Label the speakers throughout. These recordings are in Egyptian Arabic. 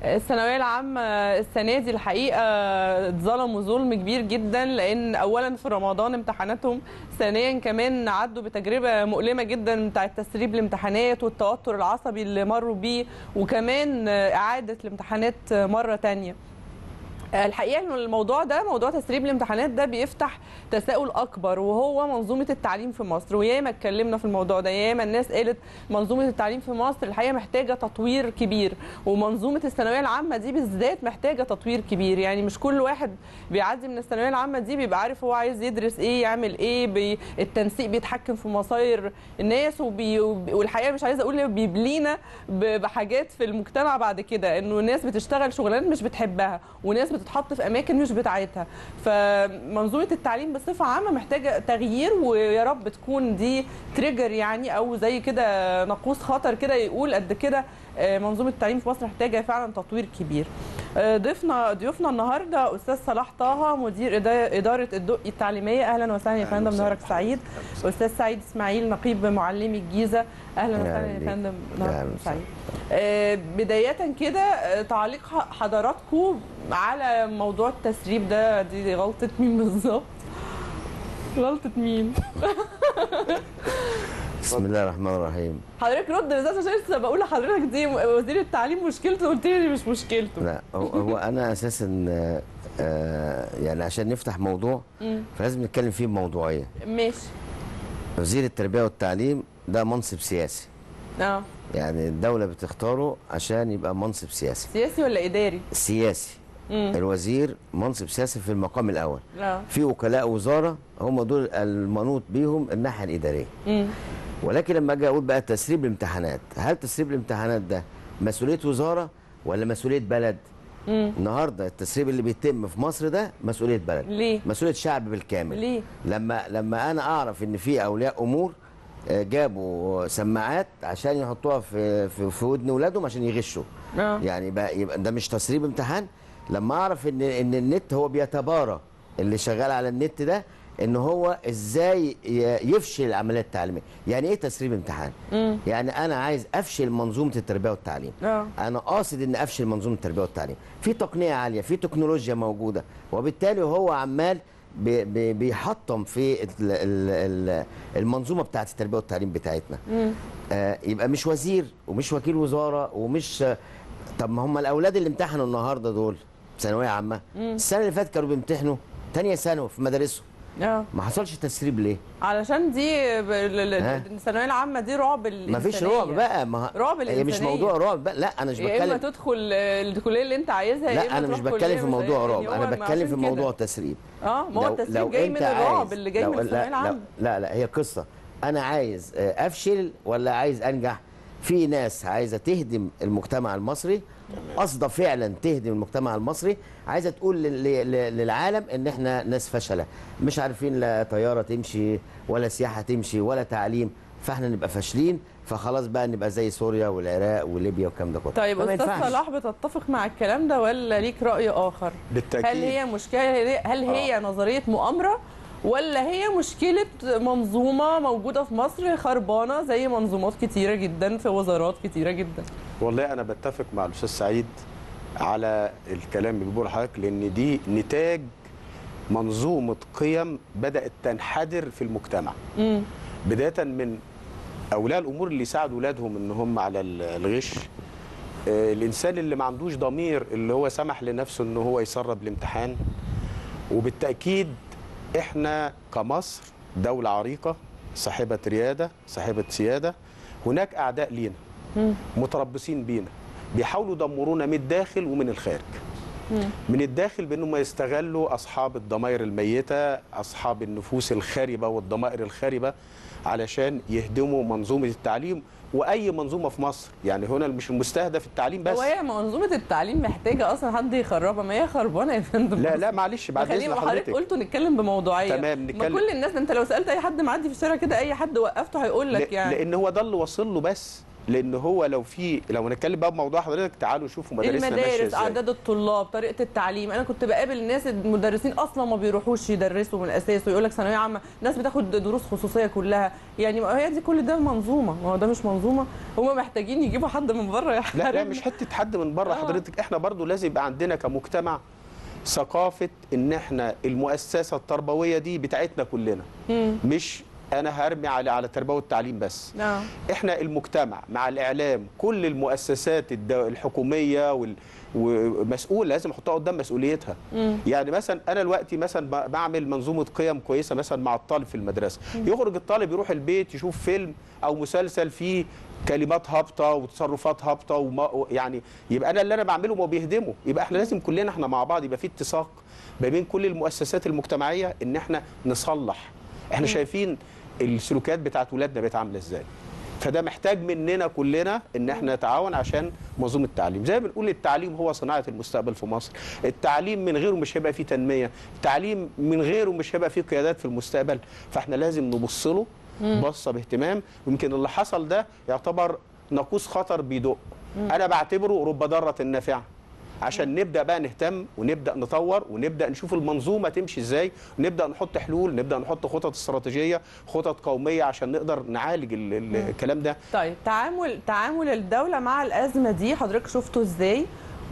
Speaker 1: الثانويه العامه السنه دي الحقيقه اتظلموا ظلم كبير جدا لان اولا في رمضان امتحاناتهم ثانيا كمان عدوا بتجربه مؤلمه جدا بتاعه تسريب الامتحانات والتوتر العصبي اللي مروا بيه وكمان اعاده الامتحانات مره تانية الحقيقه انه الموضوع ده موضوع تسريب الامتحانات ده بيفتح تساؤل اكبر وهو منظومه التعليم في مصر وياما اتكلمنا في الموضوع ده ياما الناس قالت منظومه التعليم في مصر الحقيقه محتاجه تطوير كبير ومنظومه الثانويه العامه دي بالذات محتاجه تطوير كبير يعني مش كل واحد بيعدي من الثانويه العامه دي بيبقى عارف هو عايز يدرس ايه يعمل ايه بي التنسيق بيتحكم في مصاير الناس وبي والحقيقه مش عايزه اقول بيبلينا بحاجات في المجتمع بعد كده انه الناس بتشتغل شغلانات مش بتحبها وناس بتتحط في اماكن مش بتاعتها فمنظومه التعليم بصفه عامه محتاجه تغيير ويا رب تكون دي تريجر يعني او زي كده ناقوس خطر كده يقول قد كده منظومه التعليم في مصر محتاجه فعلا تطوير كبير ضيفنا ضيوفنا النهارده استاذ صلاح طه مدير اداره الدقي التعليميه اهلا وسهلا يا فندم نهارك سعيد استاذ سعيد اسماعيل نقيب معلمي الجيزه اهلا وسهلا يا فندم نهارك سعيد بدايه كده تعليق حضراتكم على موضوع التسريب ده دي غلطه مين بالظبط غلطه مين
Speaker 2: بسم الله الرحمن الرحيم
Speaker 1: حضرتك رد بالذات عشان لسه بقول لحضرتك دي وزير التعليم مشكلته قلت لي مش مشكلته
Speaker 2: لا هو, هو انا اساسا آه يعني عشان نفتح موضوع فلازم نتكلم فيه بموضوعيه
Speaker 1: ماشي
Speaker 2: وزير التربيه والتعليم ده منصب سياسي
Speaker 1: اه
Speaker 2: يعني الدوله بتختاره عشان يبقى منصب سياسي
Speaker 1: سياسي ولا اداري
Speaker 2: سياسي
Speaker 1: مم.
Speaker 2: الوزير منصب سياسي في المقام الاول
Speaker 1: اه
Speaker 2: في وكلاء وزاره هم دول المنوط بيهم الناحيه الاداريه
Speaker 1: مم.
Speaker 2: ولكن لما اجي اقول بقى تسريب الامتحانات هل تسريب الامتحانات ده مسؤوليه وزاره ولا مسؤوليه بلد
Speaker 1: مم.
Speaker 2: النهارده التسريب اللي بيتم في مصر ده مسؤوليه بلد
Speaker 1: ليه؟
Speaker 2: مسؤوليه شعب بالكامل
Speaker 1: ليه؟
Speaker 2: لما لما انا اعرف ان في اولياء امور آه، جابوا سماعات عشان يحطوها في في, في ودن اولادهم عشان يغشوا
Speaker 1: اه
Speaker 2: يعني يبقى, يبقى ده مش تسريب امتحان لما اعرف ان ان النت هو بيتبارى اللي شغال على النت ده ان هو ازاي ي- يفشل العمليه التعليميه يعني ايه تسريب امتحان
Speaker 1: مم.
Speaker 2: يعني انا عايز افشل منظومه التربيه والتعليم
Speaker 1: اه
Speaker 2: انا قاصد ان افشل منظومه التربيه والتعليم في تقنيه عاليه في تكنولوجيا موجوده وبالتالي هو عمال بي- بي- بيحطم في ال- ال- ال- المنظومه بتاعه التربيه والتعليم بتاعتنا
Speaker 1: مم.
Speaker 2: آه، يبقى مش وزير ومش وكيل وزاره ومش آه، طب ما هم الاولاد اللي امتحنوا النهارده دول ثانويه عامه السنه اللي فاتت كانوا بيمتحنوا تانية ثانوي في مدارسهم
Speaker 1: اه
Speaker 2: ما حصلش تسريب ليه؟
Speaker 1: علشان دي ب- ال- ال-
Speaker 2: ها؟
Speaker 1: الثانويه العامه دي رعب
Speaker 2: ما فيش رعب بقى ما
Speaker 1: رعب
Speaker 2: هي مش
Speaker 1: الإنسانية.
Speaker 2: موضوع رعب بقى لا انا مش
Speaker 1: يا اما
Speaker 2: بتكلم
Speaker 1: تدخل الكليه اللي انت عايزها يا
Speaker 2: لا
Speaker 1: اما
Speaker 2: انا مش
Speaker 1: تروح
Speaker 2: بتكلم
Speaker 1: كلية
Speaker 2: في
Speaker 1: مش-
Speaker 2: موضوع
Speaker 1: يعني
Speaker 2: رعب
Speaker 1: هو
Speaker 2: انا
Speaker 1: ما
Speaker 2: بتكلم في
Speaker 1: عشان
Speaker 2: موضوع
Speaker 1: كده.
Speaker 2: تسريب
Speaker 1: اه ما هو
Speaker 2: لو-
Speaker 1: التسريب
Speaker 2: لو
Speaker 1: جاي
Speaker 2: أنت
Speaker 1: من الرعب
Speaker 2: عايز-
Speaker 1: اللي جاي
Speaker 2: لو-
Speaker 1: من
Speaker 2: لا-
Speaker 1: الثانويه
Speaker 2: لا-
Speaker 1: العامه
Speaker 2: لا لا هي قصه انا عايز آه، افشل ولا عايز انجح في ناس عايزه تهدم المجتمع المصري قصده فعلا تهدم المجتمع المصري عايزه تقول لل- لل- للعالم ان احنا ناس فشله مش عارفين لا طياره تمشي ولا سياحه تمشي ولا تعليم فاحنا نبقى فاشلين فخلاص بقى نبقى زي سوريا والعراق وليبيا والكلام ده كله
Speaker 1: طيب
Speaker 2: فما
Speaker 1: استاذ
Speaker 2: ينفعش.
Speaker 1: صلاح بتتفق مع الكلام ده ولا ليك راي اخر
Speaker 3: بالتاكيد
Speaker 1: هل هي مشكله هل هي نظريه مؤامره ولا هي مشكله منظومه موجوده في مصر خربانه زي منظومات كتيره جدا في وزارات كتيره جدا
Speaker 3: والله انا بتفق مع الاستاذ سعيد على الكلام اللي بيقوله حضرتك لان دي نتاج منظومه قيم بدات تنحدر في المجتمع
Speaker 1: امم
Speaker 3: بدايه من اولياء الامور اللي يساعدوا اولادهم ان هم على ال- الغش آه، الانسان اللي ما عندوش ضمير اللي هو سمح لنفسه ان هو يسرب الامتحان وبالتاكيد احنا كمصر دوله عريقه صاحبه رياده صاحبه سياده هناك اعداء لينا
Speaker 1: مم.
Speaker 3: متربصين بينا بيحاولوا يدمرونا من الداخل ومن الخارج من الداخل بانهم يستغلوا اصحاب الضمائر الميته اصحاب النفوس الخاربه والضمائر الخاربه علشان يهدموا منظومه التعليم واي منظومه في مصر يعني هنا مش المستهدف التعليم بس
Speaker 1: هو هي منظومه التعليم محتاجه اصلا حد يخربها ما هي خربانه يا فندم
Speaker 3: لا لا معلش بعد
Speaker 1: خلينا
Speaker 3: اذن
Speaker 1: حضرتك
Speaker 3: حضرتك
Speaker 1: قلتوا نتكلم بموضوعيه
Speaker 3: تمام،
Speaker 1: ما
Speaker 3: نتكلم.
Speaker 1: كل الناس انت لو سالت اي حد معدي في الشارع كده اي حد وقفته هيقول لك
Speaker 3: ل-
Speaker 1: يعني
Speaker 3: لان هو ده اللي واصل له بس لان هو لو في لو هنتكلم بقى بموضوع حضرتك تعالوا شوفوا مدارسنا ماشيه
Speaker 1: المدارس
Speaker 3: ازاي
Speaker 1: اعداد الطلاب طريقه التعليم انا كنت بقابل ناس المدرسين اصلا ما بيروحوش يدرسوا من الاساس ويقول لك ثانويه عامه ناس بتاخد دروس خصوصيه كلها يعني ما هي دي كل ده منظومه ما هو ده مش منظومه هم محتاجين يجيبوا حد من بره
Speaker 3: لا لا
Speaker 1: يحترم
Speaker 3: مش حته حد من بره
Speaker 1: آه.
Speaker 3: حضرتك احنا برضو لازم يبقى عندنا كمجتمع ثقافه ان احنا المؤسسه التربويه دي بتاعتنا كلنا
Speaker 1: مم.
Speaker 3: مش انا هرمي على على التربيه والتعليم بس
Speaker 1: اه
Speaker 3: احنا المجتمع مع الاعلام كل المؤسسات الدو- الحكوميه وال ومسؤول لازم احطها قدام مسؤوليتها
Speaker 1: مم.
Speaker 3: يعني مثلا انا دلوقتي مثلا ب- بعمل منظومه قيم كويسه مثلا مع الطالب في المدرسه يخرج الطالب يروح البيت يشوف فيلم او مسلسل فيه كلمات هابطه وتصرفات هابطه وما يعني يبقى انا اللي انا بعمله ما بيهدمه يبقى احنا لازم كلنا احنا مع بعض يبقى في اتساق ما بين كل المؤسسات المجتمعيه ان احنا نصلح احنا شايفين السلوكيات بتاعت ولادنا بقت عامله ازاي فده محتاج مننا كلنا ان احنا نتعاون عشان منظومه التعليم زي ما بنقول التعليم هو صناعه المستقبل في مصر التعليم من غيره مش هيبقى فيه تنميه التعليم من غيره مش هيبقى فيه قيادات في المستقبل فاحنا لازم نبص له بصه باهتمام ويمكن اللي حصل ده يعتبر ناقوس خطر بيدق انا بعتبره رب ضاره نافعه عشان نبدا بقى نهتم ونبدا نطور ونبدا نشوف المنظومه تمشي ازاي ونبدا نحط حلول نبدا نحط خطط استراتيجيه خطط قوميه عشان نقدر نعالج ال- ال- الكلام ده
Speaker 1: طيب تعامل تعامل الدوله مع الازمه دي حضرتك شفته ازاي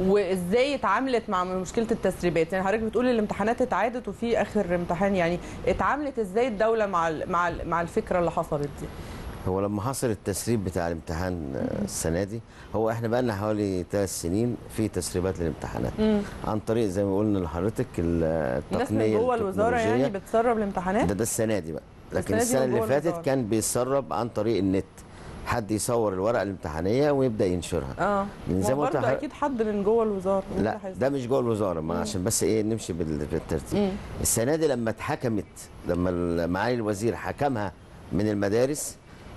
Speaker 1: وازاي اتعاملت مع مشكله التسريبات يعني حضرتك بتقول الامتحانات اتعادت وفي اخر امتحان يعني اتعاملت ازاي الدوله مع ال- مع ال- مع الفكره اللي حصلت دي
Speaker 2: هو لما حصل التسريب بتاع الامتحان آه، السنه دي هو احنا بقى لنا حوالي ثلاث سنين في تسريبات للامتحانات عن طريق زي ما قلنا لحضرتك ال-
Speaker 1: الناس من
Speaker 2: التقنيه
Speaker 1: جوه الوزاره يعني
Speaker 2: التكنولوجية.
Speaker 1: بتسرب الامتحانات
Speaker 2: ده ده السنه دي بقى لكن
Speaker 1: السنة دي
Speaker 2: السنه
Speaker 1: من
Speaker 2: اللي
Speaker 1: جوه
Speaker 2: فاتت
Speaker 1: الوزارة.
Speaker 2: كان بيتسرب عن طريق النت حد يصور الورقه الامتحانيه ويبدا ينشرها
Speaker 1: اه
Speaker 2: لأن زي
Speaker 1: ما
Speaker 2: ما قلت
Speaker 1: برضه
Speaker 2: لحضرتك-
Speaker 1: اكيد حد من جوه الوزاره مين
Speaker 2: لا
Speaker 1: اللي هيصرف؟
Speaker 2: ده مش جوه الوزاره ما عشان بس ايه نمشي بال- بالترتيب السنه دي لما اتحكمت لما ال- معالي الوزير حكمها من المدارس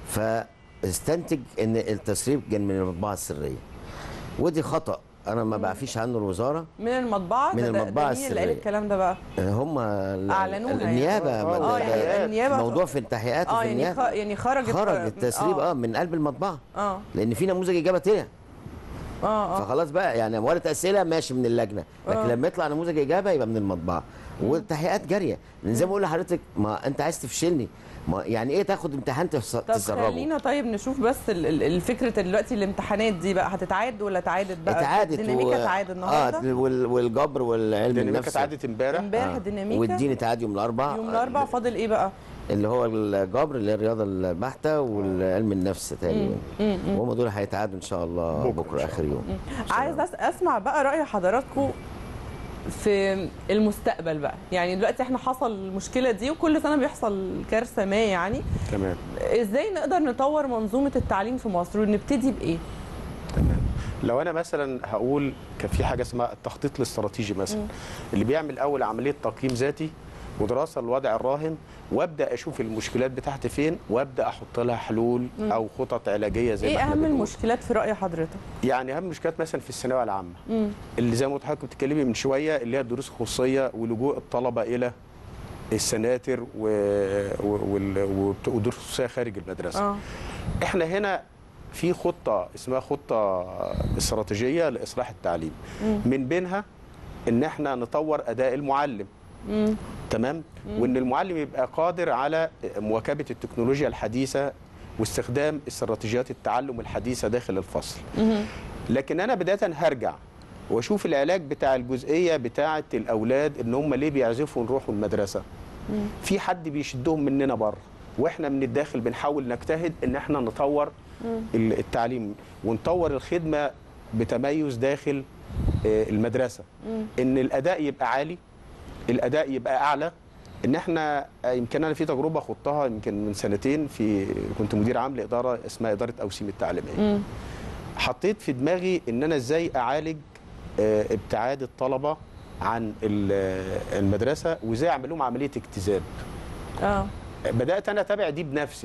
Speaker 2: فاستنتج ان التسريب كان من المطبعه السريه ودي خطا انا ما بعفيش عنه الوزاره
Speaker 1: من المطبعه
Speaker 2: من
Speaker 1: ده- ده-
Speaker 2: المطبعة
Speaker 1: ده مين اللي قال
Speaker 2: السرية.
Speaker 1: الكلام ده بقى
Speaker 2: هم ال-
Speaker 1: أعلنوها يعني.
Speaker 2: النيابه
Speaker 3: آه،
Speaker 2: ما
Speaker 1: اه
Speaker 2: ده-
Speaker 1: يعني
Speaker 2: ده
Speaker 1: النيابه
Speaker 2: موضوع في التحقيقات
Speaker 1: اه
Speaker 2: وفي
Speaker 1: يعني خ...
Speaker 2: النيابه
Speaker 1: يعني خرجت
Speaker 2: خرج التسريب اه من قلب المطبعه
Speaker 1: اه
Speaker 2: لان في نموذج اجابه طلع
Speaker 1: اه اه
Speaker 2: فخلاص بقى يعني ورقه اسئله ماشي من اللجنه لكن
Speaker 1: آه.
Speaker 2: لما يطلع نموذج اجابه يبقى من المطبعه والتحقيقات جاريه لان زي ما بقول لحضرتك ما انت عايز تفشلني ما يعني ايه تاخد امتحان تس-
Speaker 1: طب
Speaker 2: تسربه
Speaker 1: خلينا طيب نشوف بس ال- ال- الفكره دلوقتي الامتحانات دي بقى هتتعاد ولا اتعادت بقى
Speaker 2: اتعادت
Speaker 1: الديناميكا اتعاد النهارده
Speaker 2: اه وال- والجبر والعلم
Speaker 3: الديناميكا
Speaker 2: النفس
Speaker 3: اتعادت امبارح
Speaker 1: امبارح
Speaker 2: آه.
Speaker 1: الديناميكا
Speaker 2: والدين اتعاد يوم الاربعاء
Speaker 1: يوم الاربعاء فاضل ايه بقى
Speaker 2: اللي هو الجبر اللي هي الرياضه البحته والعلم النفس تقريبا وهم دول هيتعادوا ان شاء الله
Speaker 3: بكرة
Speaker 2: بكره,
Speaker 3: إن شاء
Speaker 2: اخر يوم
Speaker 1: عايز أس- اسمع بقى راي حضراتكم في المستقبل بقى يعني دلوقتي احنا حصل المشكله دي وكل سنه بيحصل كارثه ما يعني
Speaker 3: تمام
Speaker 1: ازاي نقدر نطور منظومه التعليم في مصر ونبتدي بايه
Speaker 3: تمام لو انا مثلا هقول كان في حاجه اسمها التخطيط الاستراتيجي مثلا اللي بيعمل اول عمليه تقييم ذاتي ودراسه للوضع الراهن وابدا اشوف المشكلات بتاعتي فين وابدا احط لها حلول او خطط علاجيه زي ما
Speaker 1: ايه
Speaker 3: احنا
Speaker 1: اهم
Speaker 3: بنقول.
Speaker 1: المشكلات في راي حضرتك
Speaker 3: يعني اهم مشكلات مثلا في الثانويه العامه اللي زي ما قلت لحضرتك بتتكلمي من شويه اللي هي الدروس الخصوصيه ولجوء الطلبه الى السناتر و... و... وال- وبت- ودروس خصوصيه خارج المدرسه
Speaker 1: اه
Speaker 3: احنا هنا في خطه اسمها خطه استراتيجيه لاصلاح التعليم من بينها ان احنا نطور اداء المعلم
Speaker 1: مم.
Speaker 3: تمام وان المعلم يبقى قادر على مواكبه التكنولوجيا الحديثه واستخدام استراتيجيات التعلم الحديثه داخل الفصل
Speaker 1: مهم.
Speaker 3: لكن انا بدايه هرجع واشوف العلاج بتاع الجزئيه بتاعه الاولاد ان هم ليه بيعزفوا نروحوا المدرسه في حد بيشدهم مننا بره واحنا من الداخل بنحاول نجتهد ان احنا نطور ال- التعليم ونطور الخدمه بتميز داخل آه، المدرسه ان الاداء يبقى عالي الاداء يبقى اعلى ان احنا آه، يمكن انا في تجربه خضتها يمكن من سنتين في كنت مدير عام لاداره اسمها اداره اوسيم التعليميه
Speaker 1: مم.
Speaker 3: حطيت في دماغي ان انا ازاي اعالج آه، ابتعاد الطلبه عن ال- آه، المدرسه وازاي اعمل لهم عمليه اكتساب
Speaker 1: اه
Speaker 3: بدات انا اتابع دي بنفسي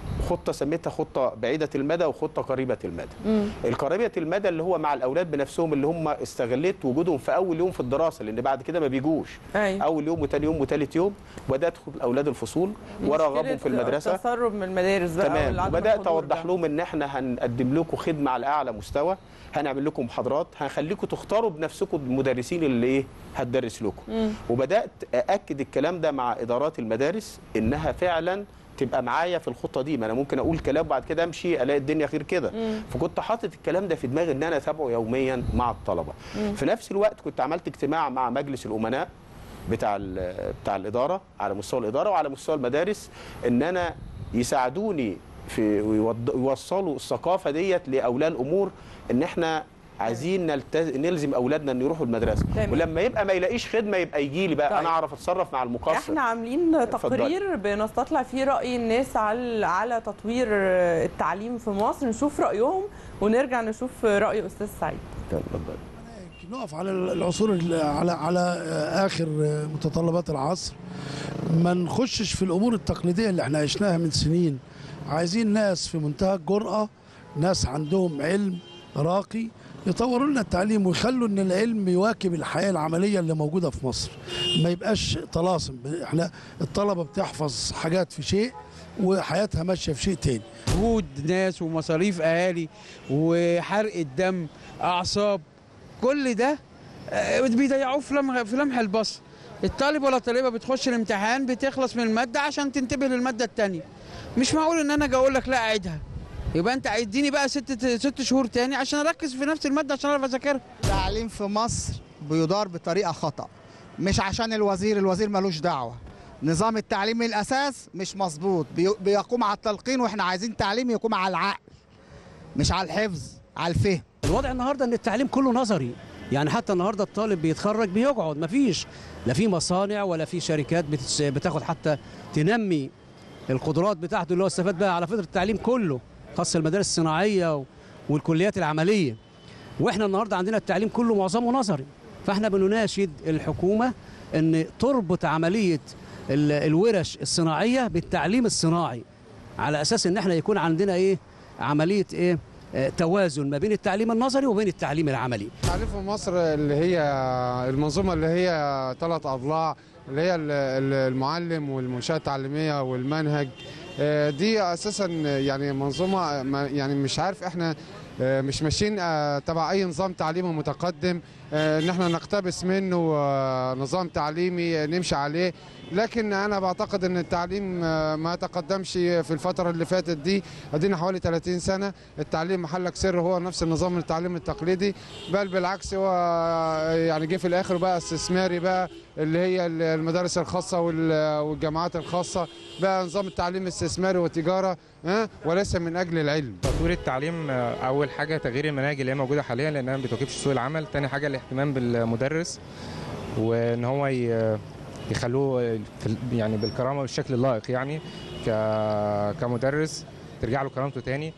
Speaker 3: خطه سميتها خطه بعيده المدى وخطه قريبه المدى القريبه المدى اللي هو مع الاولاد بنفسهم اللي هم استغليت وجودهم في اول يوم في الدراسه لان بعد كده ما بيجوش
Speaker 1: أيوة.
Speaker 3: اول يوم وتاني يوم وتالت يوم وبدات ادخل الاولاد الفصول وارغبهم في المدرسه
Speaker 1: تسرب من المدارس بقى
Speaker 3: تمام
Speaker 1: والعدم
Speaker 3: وبدات
Speaker 1: الحضور
Speaker 3: اوضح
Speaker 1: ده.
Speaker 3: لهم ان احنا هنقدم لكم خدمه على اعلى مستوى هنعمل لكم محاضرات هنخليكم تختاروا بنفسكم المدرسين اللي ايه هتدرس لكم وبدات ااكد الكلام ده مع ادارات المدارس انها فعلا تبقى معايا في الخطه دي ما انا ممكن اقول كلام وبعد كده امشي الاقي الدنيا غير كده فكنت حاطط الكلام ده في دماغي ان انا اتابعه يوميا مع الطلبه في نفس الوقت كنت عملت اجتماع مع مجلس الامناء بتاع ال- بتاع الاداره على مستوى الاداره وعلى مستوى المدارس ان انا يساعدوني في ويوض- يوصلوا الثقافه ديت لاولياء الامور ان احنا عايزين نلتز... نلزم اولادنا ان يروحوا المدرسه
Speaker 1: تمام.
Speaker 3: ولما يبقى ما يلاقيش خدمه يبقى يجي لي بقى
Speaker 1: طيب.
Speaker 3: انا اعرف اتصرف مع المقصر
Speaker 1: احنا عاملين
Speaker 3: اتفضلي.
Speaker 1: تقرير بنستطلع فيه راي الناس على على تطوير التعليم في مصر نشوف رايهم ونرجع نشوف راي استاذ سعيد
Speaker 2: اتفضل.
Speaker 4: نقف على العصور ال- على على اخر متطلبات العصر ما نخشش في الامور التقليديه اللي احنا عشناها من سنين عايزين ناس في منتهى الجرأه ناس عندهم علم راقي يطوروا لنا التعليم ويخلوا ان العلم يواكب الحياه العمليه اللي موجوده في مصر ما يبقاش طلاسم احنا الطلبه بتحفظ حاجات في شيء وحياتها ماشيه في شيء تاني
Speaker 5: مجهود ناس ومصاريف اهالي وحرق الدم اعصاب كل ده آه، بيضيعوه في لمح في لمح البصر الطالب ولا الطالبه بتخش الامتحان بتخلص من الماده عشان تنتبه للماده الثانيه مش معقول ان انا اجي اقول لك لا اعيدها يبقى انت اديني بقى ست ست شهور تاني عشان اركز في نفس الماده عشان اعرف اذاكرها
Speaker 6: التعليم في مصر بيدار بطريقه خطا مش عشان الوزير الوزير ملوش دعوه نظام التعليم من الاساس مش مظبوط بي- بيقوم على التلقين واحنا عايزين تعليم يقوم على العقل مش على الحفظ على الفهم
Speaker 7: الوضع النهارده ان التعليم كله نظري يعني حتى النهارده الطالب بيتخرج بيقعد مفيش لا في مصانع ولا في شركات بتس- بتاخد حتى تنمي القدرات بتاعته اللي هو استفاد بقى على فكره التعليم كله خاصه المدارس الصناعيه و- والكليات العمليه واحنا النهارده عندنا التعليم كله معظمه نظري فاحنا بنناشد الحكومه ان تربط عمليه ال- الورش الصناعيه بالتعليم الصناعي على اساس ان احنا يكون عندنا ايه عمليه ايه آه، توازن ما بين التعليم النظري وبين التعليم العملي
Speaker 8: التعليم في مصر اللي هي المنظومة اللي هي ثلاث أضلاع اللي هي ال- ال- المعلم والمنشأة التعليمية والمنهج آه، دي أساسا يعني منظومة ما- يعني مش عارف احنا آه، مش ماشيين آه، تبع أي نظام تعليمي متقدم آه، إن احنا نقتبس منه آه، نظام تعليمي آه، نمشي عليه لكن أنا بعتقد إن التعليم آه، ما تقدمش في الفترة اللي فاتت دي ادينا حوالي 30 سنة التعليم محلك سر هو نفس النظام التعليمي التقليدي بل بالعكس هو يعني جه في الاخر بقى استثماري بقى اللي هي المدارس الخاصه وال- والجامعات الخاصه بقى نظام التعليم استثماري وتجاره ها وليس من اجل العلم
Speaker 9: تطوير التعليم آه، اول حاجه تغيير المناهج اللي هي موجوده حاليا لانها ما بتواكبش سوق العمل تاني حاجه الاهتمام بالمدرس وان هو ي- يخلوه في ال- يعني بالكرامه والشكل اللائق يعني ك- كمدرس ترجع له كرامته تاني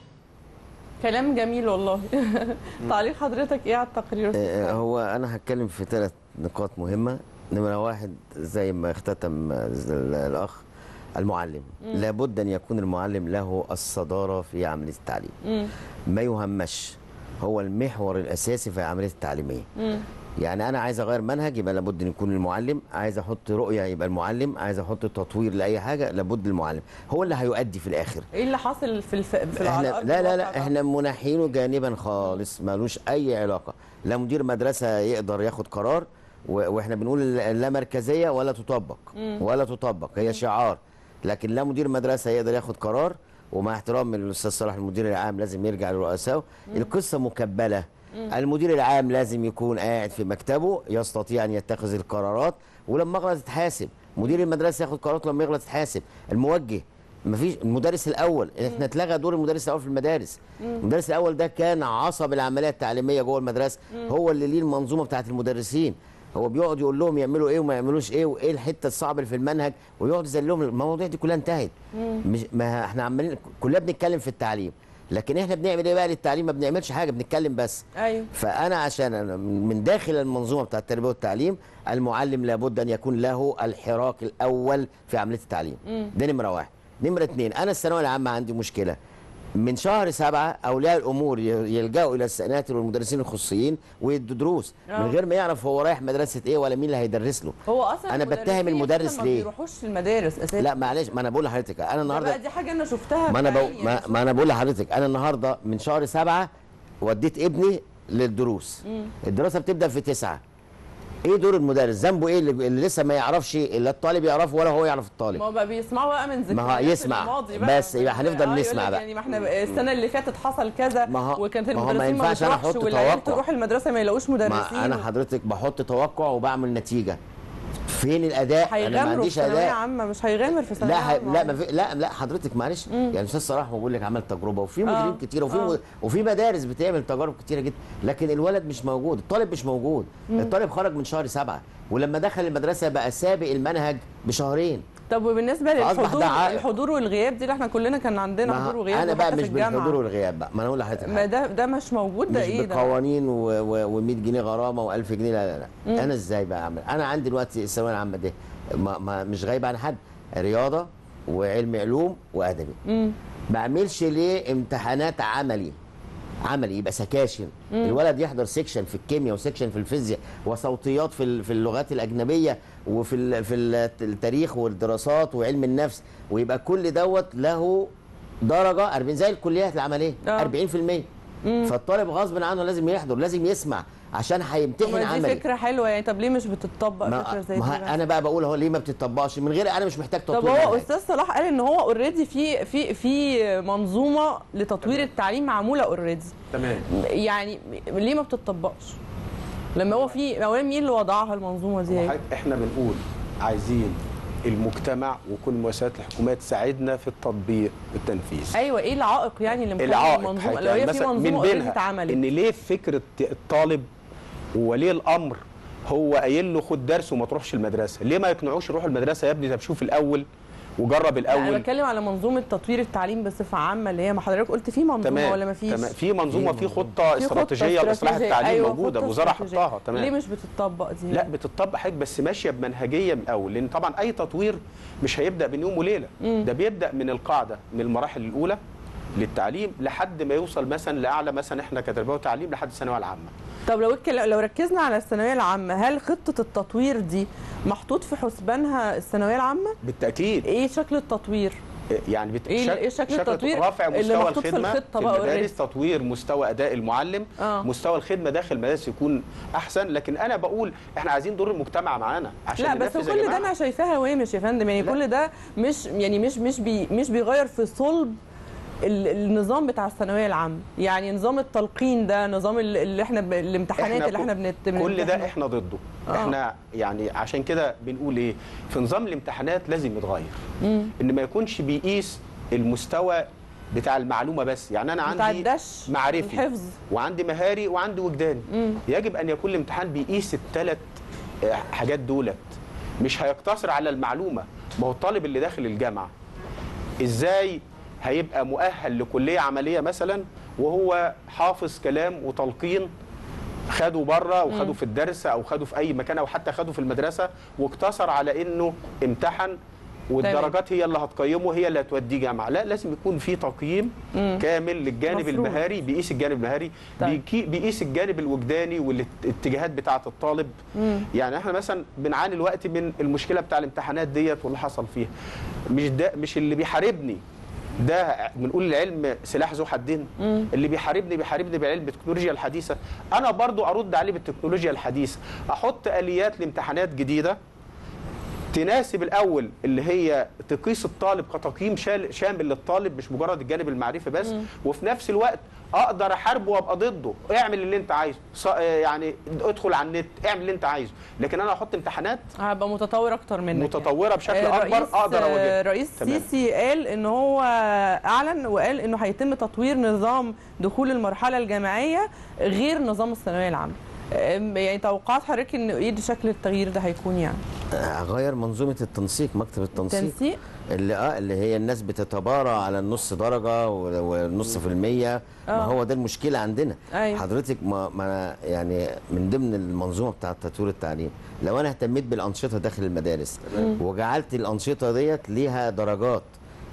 Speaker 1: كلام جميل والله تعليق حضرتك ايه على التقرير
Speaker 2: آه، هو انا هتكلم في ثلاث نقاط مهمه نمره واحد زي ما اختتم ال- الاخ المعلم لابد ان يكون المعلم له الصداره في عمليه التعليم
Speaker 1: مم.
Speaker 2: ما يهمش هو المحور الاساسي في العمليه التعليميه
Speaker 1: مم.
Speaker 2: يعني انا عايز اغير منهج يبقى لابد ان يكون المعلم عايز احط رؤيه يبقى المعلم عايز احط تطوير لاي حاجه لابد المعلم هو اللي هيؤدي في الاخر
Speaker 1: ايه اللي حاصل في الف... في
Speaker 2: احنا
Speaker 1: الأرض
Speaker 2: لا لا
Speaker 1: الواقع
Speaker 2: لا
Speaker 1: بقى؟
Speaker 2: احنا منحينه جانبا خالص ملوش اي علاقه لا مدير مدرسه يقدر ياخد قرار و- واحنا بنقول لا مركزيه ولا تطبق ولا تطبق هي شعار لكن لا مدير مدرسه يقدر ياخد قرار ومع احترام الاستاذ صلاح المدير العام لازم يرجع لرؤسائه القصه مكبله المدير العام لازم يكون قاعد في مكتبه يستطيع ان يتخذ القرارات ولما يغلط يتحاسب مدير المدرسه ياخد قرارات لما يغلط يتحاسب الموجه مفيش المدرس الاول احنا اتلغى دور المدرس الاول في المدارس المدرس الاول ده كان عصب العمليه التعليميه جوه المدرسه هو اللي ليه المنظومه بتاعت المدرسين هو بيقعد يقول لهم يعملوا ايه وما يعملوش ايه وايه الحته الصعبه اللي في المنهج ويقعد يذل لهم المواضيع دي كلها انتهت مش ما احنا عمالين كلنا بنتكلم في التعليم لكن احنا بنعمل ايه بقى للتعليم ما بنعملش حاجه بنتكلم بس
Speaker 1: ايوه
Speaker 2: فانا عشان أنا من داخل المنظومه بتاعت التربيه والتعليم المعلم لابد ان يكون له الحراك الاول في عمليه التعليم ده نمره واحد نمره اتنين انا الثانويه العامه عندي مشكله من شهر سبعة أولياء الأمور ي- يلجأوا إلى السناتر والمدرسين الخصوصيين ويدوا دروس
Speaker 1: آه.
Speaker 2: من غير ما يعرف هو رايح مدرسة إيه ولا مين اللي هيدرس له
Speaker 1: هو اصلا
Speaker 2: أنا
Speaker 1: المدرسين
Speaker 2: بتهم المدرس
Speaker 1: ما
Speaker 2: ليه؟
Speaker 1: بيروحوش المدارس اساسا
Speaker 2: لا معلش ما أنا بقول لحضرتك أنا
Speaker 1: ده
Speaker 2: النهاردة
Speaker 1: بقى دي حاجه انا شفتها
Speaker 2: ما انا بقول
Speaker 1: بعيني
Speaker 2: ما,
Speaker 1: يعني.
Speaker 2: ما انا بقول لحضرتك انا النهارده من شهر سبعة وديت ابني للدروس الدراسه بتبدا في تسعة ايه دور المدرس ذنبه ايه اللي, اللي لسه ما يعرفش لا الطالب يعرفه ولا هو يعرف الطالب
Speaker 1: ما هو بقى بيسمعوا بقى من ذكريات
Speaker 2: ما هو يسمع.
Speaker 1: الماضي بقى.
Speaker 2: بس يبقى هنفضل
Speaker 1: آه،
Speaker 2: نسمع
Speaker 1: يقول لك
Speaker 2: بقى.
Speaker 1: يعني ما احنا بقى السنه اللي فاتت حصل كذا
Speaker 2: ما هو-
Speaker 1: وكانت
Speaker 2: ما هو ما
Speaker 1: المدرسين ما
Speaker 2: ينفعش أنا
Speaker 1: بتروحش
Speaker 2: أحط
Speaker 1: والعيال
Speaker 2: توقع.
Speaker 1: تروح المدرسه ما يلاقوش مدرسين
Speaker 2: ما انا حضرتك بحط توقع وبعمل نتيجه فين الاداء انا ما
Speaker 1: هيغامروا في
Speaker 2: عنديش
Speaker 1: ثانويه
Speaker 2: اداء
Speaker 1: عامه مش هيغامر في ثانويه
Speaker 2: لا هي...
Speaker 1: عامه
Speaker 2: لا ما في... لا لا حضرتك معلش يعني استاذ صلاح بقول لك عمل تجربه وفي مديرين
Speaker 1: آه.
Speaker 2: كتير وفي
Speaker 1: آه.
Speaker 2: مد... وفي مدارس بتعمل تجارب كتيره جدا لكن الولد مش موجود الطالب مش موجود الطالب خرج من شهر سبعة ولما دخل المدرسه بقى سابق المنهج بشهرين
Speaker 1: طب وبالنسبه
Speaker 2: فأصبح
Speaker 1: للحضور
Speaker 2: ده عائق.
Speaker 1: الحضور والغياب دي اللي احنا كلنا كان عندنا
Speaker 2: ما
Speaker 1: حضور وغياب
Speaker 2: انا بقى
Speaker 1: وحتى
Speaker 2: مش
Speaker 1: في الجامعة.
Speaker 2: بالحضور والغياب بقى ما انا اقول لحضرتك
Speaker 1: ما
Speaker 2: حاجة.
Speaker 1: ده ده مش موجود ده
Speaker 2: مش
Speaker 1: ايه ده
Speaker 2: بقوانين و100 جنيه غرامه و1000 جنيه لا لا لا انا ازاي بقى اعمل انا عندي دلوقتي الثانويه العامه دي ما, ما مش غايبه عن حد رياضه وعلم علوم وادبي
Speaker 1: مم.
Speaker 2: ما اعملش ليه امتحانات عملي عملي يبقى سكاشن الولد يحضر سيكشن في الكيمياء وسيكشن في الفيزياء وصوتيات في ال- في اللغات الاجنبيه وفي ال- في ال- التاريخ والدراسات وعلم النفس ويبقى كل دوت له درجه 40 زي الكليات العمليه
Speaker 1: آه.
Speaker 2: 40% فالطالب غصب عنه لازم يحضر لازم يسمع عشان هيمتحن
Speaker 1: ما دي
Speaker 2: عملي
Speaker 1: فكره حلوه يعني طب ليه مش بتطبق فكره
Speaker 2: ما,
Speaker 1: زي دي
Speaker 2: ما
Speaker 1: بقى؟
Speaker 2: انا بقى بقول هو ليه ما بتطبقش من غير انا مش محتاج تطوير
Speaker 1: طب هو
Speaker 2: منهج.
Speaker 1: استاذ صلاح قال ان هو اوريدي في في في منظومه لتطوير التعليم معموله اوريدي
Speaker 3: تمام
Speaker 1: يعني ليه ما بتطبقش لما هو في اولا مين اللي وضعها المنظومه دي هي؟
Speaker 3: وحضرتك احنا بنقول عايزين المجتمع وكل مؤسسات الحكومات تساعدنا في التطبيق والتنفيذ
Speaker 1: ايوه ايه العائق يعني اللي مخلي
Speaker 3: العائق
Speaker 1: المنظومه
Speaker 3: حضرتك
Speaker 1: لو هي في
Speaker 3: مثلا
Speaker 1: منظومه
Speaker 3: من
Speaker 1: اوريدي
Speaker 3: بينها
Speaker 1: اتعملت
Speaker 3: ان ليه فكره الطالب وولي الامر هو قايل له خد درس وما تروحش المدرسه ليه ما يقنعوش يروحوا المدرسه يا ابني طب شوف الاول وجرب
Speaker 1: لا، انا
Speaker 3: الاول
Speaker 1: بتكلم على منظومه تطوير التعليم بصفه عامه اللي هي ما حضرتك قلت في منظومه
Speaker 3: تمام
Speaker 1: ولا ما فيش
Speaker 3: تمام في منظومه في خطه
Speaker 1: في خطة
Speaker 3: استراتيجيه لاصلاح
Speaker 1: استراتيجية.
Speaker 3: التعليم
Speaker 1: أيوة،
Speaker 3: موجوده
Speaker 1: خطة
Speaker 3: الوزاره
Speaker 1: استراتيجية.
Speaker 3: حطاها تمام
Speaker 1: ليه مش بتطبق دي
Speaker 3: لا بتطبق حاجه بس ماشيه بمنهجيه من الاول لان طبعا اي تطوير مش هيبدا بين يوم وليله ده بيبدا من القاعده من المراحل الاولى للتعليم لحد ما يوصل مثلا لاعلى مثلا احنا كتربيه وتعليم لحد الثانويه العامه
Speaker 1: طب لو اتكلم لو ركزنا على الثانويه العامه هل خطه التطوير دي محطوط في حسبانها الثانويه العامه
Speaker 3: بالتاكيد
Speaker 1: ايه شكل التطوير
Speaker 3: يعني بت...
Speaker 1: إيه- إيه شكل التطوير
Speaker 3: رافع
Speaker 1: اللي
Speaker 3: مستوى
Speaker 1: محطوط في
Speaker 3: الخدمه
Speaker 1: الخطة
Speaker 3: في
Speaker 1: بقى
Speaker 3: المدارس
Speaker 1: already؟
Speaker 3: تطوير مستوى اداء المعلم
Speaker 1: آه.
Speaker 3: مستوى الخدمه داخل المدارس يكون احسن لكن انا بقول احنا عايزين دور المجتمع معانا عشان
Speaker 1: لا بس
Speaker 3: ننفذ يا
Speaker 1: كل ده
Speaker 3: جماعة.
Speaker 1: انا شايفاها هوامش يا فندم يعني
Speaker 3: لا.
Speaker 1: كل ده مش يعني مش مش بي مش بيغير في صلب ال- النظام بتاع الثانويه العامه يعني نظام التلقين ده نظام ال- اللي احنا ب... الامتحانات اللي احنا بنت
Speaker 3: كل ده
Speaker 1: بنمتحنها.
Speaker 3: احنا ضده
Speaker 1: آه.
Speaker 3: احنا يعني عشان كده بنقول ايه في نظام الامتحانات لازم يتغير ان ما يكونش بيقيس المستوى بتاع المعلومه بس يعني انا
Speaker 1: بتاع
Speaker 3: عندي
Speaker 1: الدش
Speaker 3: معرفي
Speaker 1: الحفظ
Speaker 3: وعندي مهاري وعندي وجداني يجب ان يكون الامتحان بيقيس الثلاث حاجات دولت مش هيقتصر على المعلومه ما هو الطالب اللي داخل الجامعه ازاي هيبقى مؤهل لكليه عمليه مثلا وهو حافظ كلام وتلقين خده بره وخده في الدرس او خده في اي مكان او حتى خده في المدرسه واقتصر على انه امتحن والدرجات هي اللي هتقيمه هي اللي هتوديه جامعه لا لازم يكون في تقييم كامل للجانب
Speaker 1: مفروض.
Speaker 3: المهاري بيقيس الجانب المهاري
Speaker 1: طيب.
Speaker 3: بيكي- بيقيس الجانب الوجداني والاتجاهات بتاعه الطالب يعني احنا مثلا بنعاني الوقت من المشكله بتاع الامتحانات ديت واللي حصل فيها مش ده مش اللي بيحاربني ده بنقول العلم سلاح ذو حدين اللي بيحاربني بيحاربني بعلم التكنولوجيا الحديثه انا برضو ارد عليه بالتكنولوجيا الحديثه احط اليات لامتحانات جديده تناسب الاول اللي هي تقيس الطالب كتقييم شال- شامل للطالب مش مجرد الجانب المعرفي بس وفي نفس الوقت اقدر احاربه وابقى ضده اعمل اللي انت عايزه ص- يعني ادخل على النت اعمل اللي انت عايزه لكن انا احط امتحانات
Speaker 1: هبقى متطور اكتر منك
Speaker 3: متطوره بشكل
Speaker 1: آه،
Speaker 3: اكبر
Speaker 1: رئيس-
Speaker 3: اقدر
Speaker 1: آه،
Speaker 3: اواجهها
Speaker 1: رئيس
Speaker 3: تمام.
Speaker 1: سيسي قال ان هو اعلن وقال انه هيتم تطوير نظام دخول المرحله الجامعيه غير نظام الثانويه العامه آم، يعني توقعات حضرتك ان ايه شكل التغيير ده هيكون يعني
Speaker 2: غير منظومه التنسيق مكتب التنسيق
Speaker 1: تنسيق
Speaker 2: اللي اه اللي هي الناس بتتبارى على النص درجه و- والنص في المية ما
Speaker 1: آه.
Speaker 2: هو ده المشكله عندنا
Speaker 1: أيوة.
Speaker 2: حضرتك ما, ما أنا يعني من ضمن المنظومه بتاعه تطوير التعليم لو انا اهتميت بالانشطه داخل المدارس وجعلت الانشطه ديت ليها درجات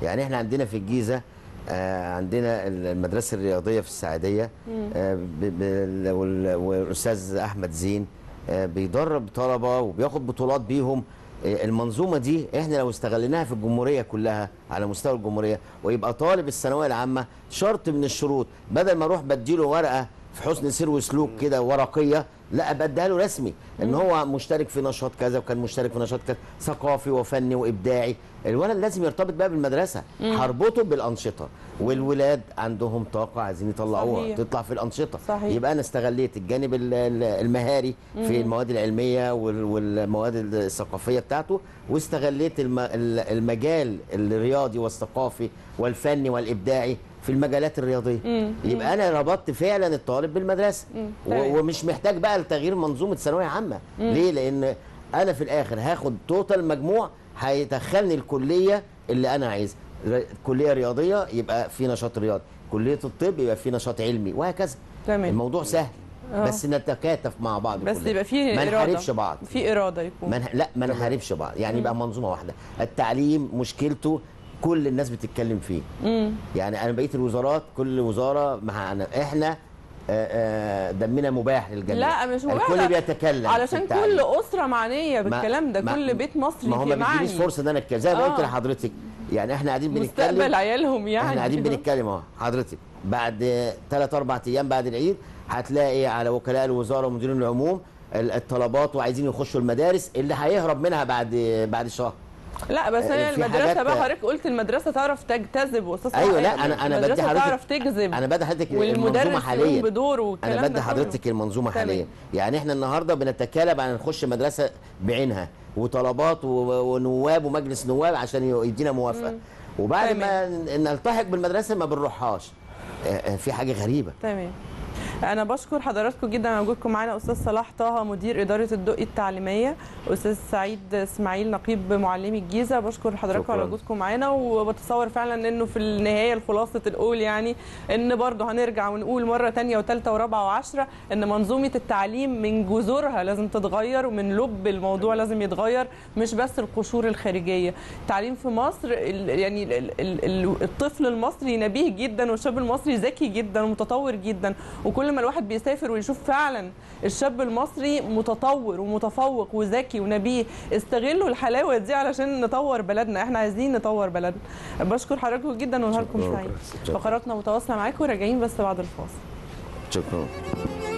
Speaker 2: يعني احنا عندنا في الجيزه آه، عندنا المدرسه الرياضيه في السعوديه آه، ب- ب- وال- والاستاذ احمد زين آه، بيدرب طلبه وبياخد بطولات بيهم آه، المنظومه دي احنا لو استغليناها في الجمهوريه كلها على مستوى الجمهوريه ويبقى طالب الثانويه العامه شرط من الشروط بدل ما اروح بديله ورقه في حسن سير وسلوك كده ورقيه لا بديها له رسمي ان هو مشترك في نشاط كذا وكان مشترك في نشاط كذا ثقافي وفني وابداعي الولد لازم يرتبط بقى بالمدرسه هربطه بالانشطه والولاد عندهم طاقه عايزين يطلعوها
Speaker 1: صحيح.
Speaker 2: تطلع في الانشطه
Speaker 1: صحيح.
Speaker 2: يبقى انا استغليت الجانب ال- ال- المهاري في المواد العلميه وال- والمواد الثقافيه بتاعته واستغليت الم- ال- المجال الرياضي والثقافي والفني والابداعي في المجالات الرياضيه يبقى انا ربطت فعلا الطالب بالمدرسه
Speaker 1: تمام.
Speaker 2: و- ومش محتاج بقى لتغيير منظومه ثانويه عامه ليه لان انا في الاخر هاخد توتال مجموع هيدخلني الكليه اللي انا عايزها ر- كليه رياضيه يبقى في نشاط رياضي كليه الطب يبقى في نشاط علمي وهكذا
Speaker 1: تمام.
Speaker 2: الموضوع سهل
Speaker 1: آه.
Speaker 2: بس نتكاتف مع بعض
Speaker 1: بس
Speaker 2: كلنا.
Speaker 1: يبقى في
Speaker 2: ما
Speaker 1: اراده
Speaker 2: نحاربش بعض
Speaker 1: في اراده يكون
Speaker 2: ما نح- لا ما نحاربش بعض يعني يبقى منظومه واحده التعليم مشكلته كل الناس بتتكلم فيه
Speaker 1: مم.
Speaker 2: يعني انا بقيه الوزارات كل وزاره معانا احنا آه، آه، دمنا مباح للجميع
Speaker 1: لا مش مباح
Speaker 2: الكل
Speaker 1: لا.
Speaker 2: بيتكلم في
Speaker 1: علشان
Speaker 2: التعليم.
Speaker 1: كل اسره معنيه
Speaker 2: ما-
Speaker 1: بالكلام ده
Speaker 2: ما-
Speaker 1: كل بيت مصري
Speaker 2: ما هو ما
Speaker 1: معني
Speaker 2: بيدينيش فرصه ان انا اتكلم زي ما قلت
Speaker 1: آه.
Speaker 2: لحضرتك يعني احنا قاعدين
Speaker 1: مستقبل
Speaker 2: بنتكلم
Speaker 1: عيالهم يعني
Speaker 2: احنا قاعدين بنتكلم اهو حضرتك بعد ثلاث اربع ايام بعد العيد هتلاقي على وكلاء الوزاره ومديرين العموم ال- الطلبات وعايزين يخشوا المدارس اللي هيهرب منها بعد بعد شهر
Speaker 1: لا بس
Speaker 2: آه،
Speaker 1: هي
Speaker 2: في
Speaker 1: المدرسه
Speaker 2: حاجات-
Speaker 1: بقى حضرتك قلت المدرسه تعرف تجتذب واستاذ
Speaker 2: ايوه
Speaker 1: صلاح
Speaker 2: لا
Speaker 1: قال
Speaker 2: انا انا بدي
Speaker 1: المدرسه
Speaker 2: حضرتك
Speaker 1: تعرف تجذب
Speaker 2: انا بدي حضرتك المنظومه
Speaker 1: والمدرس
Speaker 2: حاليا
Speaker 1: يقوم بدوره والكلام
Speaker 2: انا بدي
Speaker 1: ده
Speaker 2: حضرتك
Speaker 1: كله.
Speaker 2: المنظومه
Speaker 1: تمام.
Speaker 2: حاليا يعني احنا النهارده بنتكالب على نخش مدرسه بعينها وطلبات و- ونواب ومجلس نواب عشان ي- يدينا موافقه وبعد ما ن- نلتحق بالمدرسه ما بنروحهاش آه، آه، في حاجه غريبه
Speaker 1: تمام انا بشكر حضراتكم جدا على وجودكم معانا استاذ صلاح طه مدير اداره الدقي التعليميه استاذ سعيد اسماعيل نقيب معلمي الجيزه بشكر حضراتكم
Speaker 2: شكراً.
Speaker 1: على وجودكم معانا وبتصور فعلا انه في النهايه الخلاصه القول يعني ان برضه هنرجع ونقول مره تانية وثالثه ورابعه وعشرة ان منظومه التعليم من جذورها لازم تتغير ومن لب الموضوع لازم يتغير مش بس القشور الخارجيه التعليم في مصر ال- يعني ال- ال- ال- الطفل المصري نبيه جدا والشاب المصري ذكي جدا ومتطور جدا وكل ما الواحد بيسافر ويشوف فعلا الشاب المصري متطور ومتفوق وذكي ونبيه استغلوا الحلاوه دي علشان نطور بلدنا احنا عايزين نطور بلدنا بشكر حضراتكم جدا ونهاركم
Speaker 2: شكراً.
Speaker 1: سعيد
Speaker 2: شكراً.
Speaker 1: فقراتنا متواصله معاكم راجعين بس بعد الفاصل
Speaker 2: شكرا